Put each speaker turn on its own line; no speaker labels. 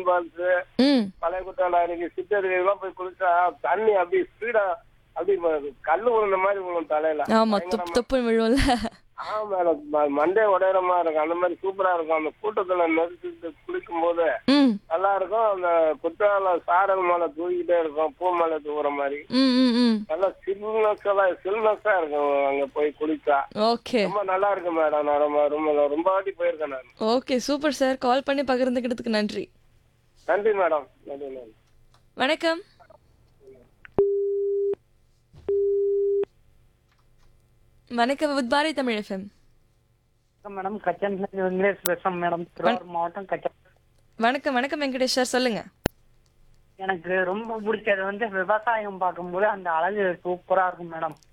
main falls
ம்
பழைய குற்றாலம் அருகே சித்தருவி எல்லாம் போய் குளிச்சா தண்ணி அப்படியே ஸ்பீடா அப்படி ம- கல்லு விழுந்த மாதிரி விழும் தலையில
ஆமா தொப் தொப்புன்னு விழும்ல
ஆமா மேடம் ம- மண்டே உடையிற மாதிரி இருக்கும் அந்த மாதிரி சூப்பரா இருக்கும் அந்த கூட்டத்துல நெரிச்சு குளிக்கும் போது
ம்
நல்லா இருக்கும் அந்த குற்றாலம் சாரல் மலை தூக்கிட்டே இருக்கும் பூ மலை தூக்குற மாதிரி
ம் ம் ம்
நல்லா சில்னஸா சில்னஸா இருக்கும் அங்க போய் குளிச்சா
ஓகே
ரொம்ப நல்லா இருக்கு மேடம் நான் ரொம்ப ரொம்ப ரொம்ப வாட்டி போயிருக்கேன் நான்
ஓகே சூப்பர் சார் கால் பண்ணி பகிர்ந்துக்கிட்டதுக்கு நன்றி
நன்றி மேடம் நன்றி மேடம்
வணக்கம் வணக்கம் வித் பாரதி தமிழ் எஃப்எம்
வணக்கம் மேடம் கச்சன் வெங்கடேஷ் பேசுறேன் மேடம் திருவாரூர் மாவட்டம் கச்சன்
வணக்கம் வணக்கம் வெங்கடேஷ் சார் சொல்லுங்க
எனக்கு ரொம்ப பிடிச்சது வந்து விவசாயம் பார்க்கும்போது அந்த அழகு சூப்பரா இருக்கும் மேடம்